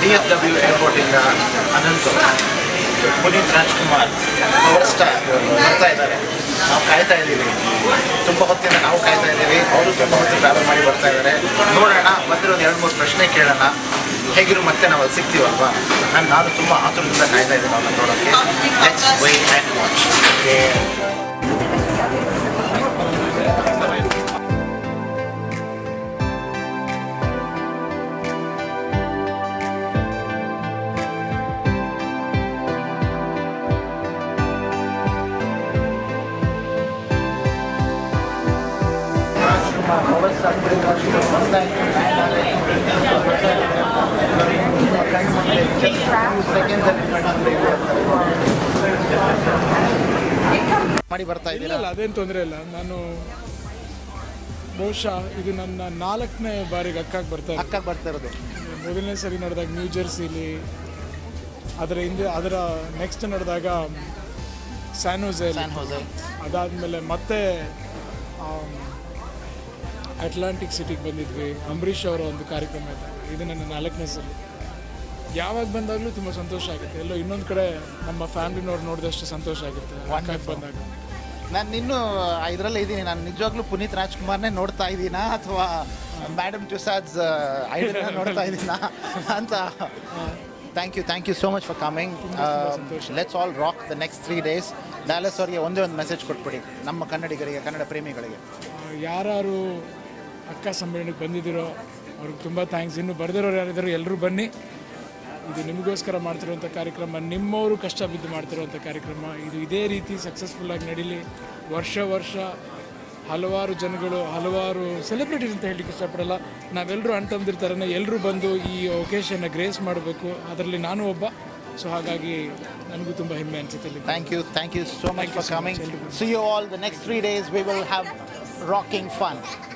D F W ಏರ್ಪೋರ್ಟಿಂದ ಅನಂತು Puneeth Rajkumar power star ಬರ್ತಾ ಇದ್ದಾರೆ ನಾವು ಕಾಯ್ತಾ ಇದ್ದೀವಿ ತುಂಬ ಹೊತ್ತಿಂದ ನಾವು ಕಾಯ್ತಾ ಇದ್ದೀವಿ ಅವರು ತುಂಬ ಹೊತ್ತು ಟ್ರಾವೆಲ್ ಮಾಡಿ ಬರ್ತಾ ಇದ್ದಾರೆ ನೋಡೋಣ ಬಂದಿರೋದು ಎರಡು ಮೂರು ಪ್ರಶ್ನೆ ಕೇಳೋಣ ಹೇಗಿರು ಮತ್ತೆ ನಾವು ಅಲ್ಲಿ ಸಿಗ್ತೀವಲ್ವಾ ನಾನು ನಾನು ತುಂಬ ಆತುರದಿಂದ ಕಾಯ್ತಾ ಇದ್ದೀನಿ ಅವ್ರನ್ನ ನೋಡೋಕ್ಕೆ ಲೆಟ್ಸ್ ವೈಟ್ ಆ್ಯಂಡ್ ವಾಚ್ ಮಾಡಿ ಬರ್ತಾ ಇಲ್ಲ ಇದ್ದೀರಾ ಇಲ್ಲ ಅದೇನು ತೊಂದರೆ ಇಲ್ಲ ನಾನು ಬಹುಶಃ ಇದು ನನ್ನ ನಾಲ್ಕನೇ ಬಾರಿಗೆ ಅಕ್ಕಾಗಿ ಬರ್ತಾ ಇರೋದು. ಅಕ್ಕ ಬರ್ತಾ ಇರೋದು ಮೊದಲನೇ ಸರಿ ನಡೆದಾಗ ನ್ಯೂ ಜೆರ್ಸಿಲಿ ಅದರ ಹಿಂದೆ ಅದರ ನೆಕ್ಸ್ಟ್ ನಡೆದಾಗ ಸ್ಯಾನೋಸೆಲ್ ಸ್ಯಾನ್ ಹೋಸೆ ಅದಾದಮೇಲೆ ಮತ್ತೆ ಅಟ್ಲಾಂಟಿಕ್ ಸಿಟಿಗೆ ಬಂದಿದ್ವಿ ಅಂಬರೀಷ್ ಅವರ ಒಂದು ಕಾರ್ಯಕ್ರಮ ಇದೆ ಇದು ನನ್ನ ನಾಲ್ಕನೇ ಸಲ ಯಾವಾಗ ಬಂದಾಗಲೂ ತುಂಬ ಸಂತೋಷ ಆಗುತ್ತೆ ಎಲ್ಲೋ ಇನ್ನೊಂದು ಕಡೆ ನಮ್ಮ ಫ್ಯಾಮಿಲಿನವ್ರು ನೋಡಿದಷ್ಟು ಸಂತೋಷ ಆಗುತ್ತೆ ಅಕ್ಕಾಗಿ ಬಂದಾಗ ನಾನು ಇನ್ನೂ ಇದರಲ್ಲೇ ಇದ್ದೀನಿ ನಾನು ನಿಜವಾಗ್ಲೂ ಪುನೀತ್ ರಾಜ್ಕುಮಾರ್ನೇ ನೋಡ್ತಾ ಇದ್ದೀನಾ ಅಥವಾ ಮೇಡಮ್ ಟುಸಾದ್ಸ್ ಐಡನ್ನ ನೋಡ್ತಾ ಇದ್ದೀನಾ ಅಂತ thank you thank you so much for coming let's all rock the next three days Dallas ಅವ್ರಿಗೆ ಒಂದೇ ಒಂದು ಮೆಸೇಜ್ ಕೊಟ್ಬಿಡಿ ನಮ್ಮ ಕನ್ನಡಿಗರಿಗೆ ಕನ್ನಡ ಪ್ರೇಮಿಗಳಿಗೆ ಯಾರು ಅಕ್ಕ ಸಮ್ಮೇಳನಕ್ಕೆ ಬಂದಿದ್ದೀರೋ ಅವ್ರಿಗೆ ತುಂಬ ಥ್ಯಾಂಕ್ಸ್ ಇನ್ನು ಬರೆದಿರೋರು ಯಾರಿದ್ದಾರೋ ಎಲ್ಲರೂ ಬನ್ನಿ ಇದು ನಿಮಗೋಸ್ಕರ ಮಾಡ್ತಿರುವಂಥ ಕಾರ್ಯಕ್ರಮ ನಿಮ್ಮವರು ಕಷ್ಟ ಬಿದ್ದು ಮಾಡ್ತಿರುವಂಥ ಕಾರ್ಯಕ್ರಮ ಇದು ಇದೇ ರೀತಿ ಸಕ್ಸಸ್ಫುಲ್ಲಾಗಿ ನಡೀಲಿ ವರ್ಷ ವರ್ಷ ಹಲವಾರು ಜನಗಳು ಹಲವಾರು ಸೆಲೆಬ್ರಿಟೀಸ್ ಅಂತ ಹೇಳಲಿಕ್ಕೆ ಇಷ್ಟಪಡಲ್ಲ ನಾವೆಲ್ಲರೂ ಅಣ್ತಂದಿರ್ತಾರೆ ಎಲ್ಲರೂ ಬಂದು ಈ ಒಕೇಶನ್ನ ಗ್ರೇಸ್ ಮಾಡಬೇಕು ಅದರಲ್ಲಿ ನಾನು ಒಬ್ಬ ಸೊ ಹಾಗಾಗಿ ನನಗೂ ತುಂಬ ಹೆಮ್ಮೆ ಅನಿಸುತ್ತೆ ಇಲ್ಲಿ Thank you. Thank you so much for coming. See you all the next three days. We will have rocking fun.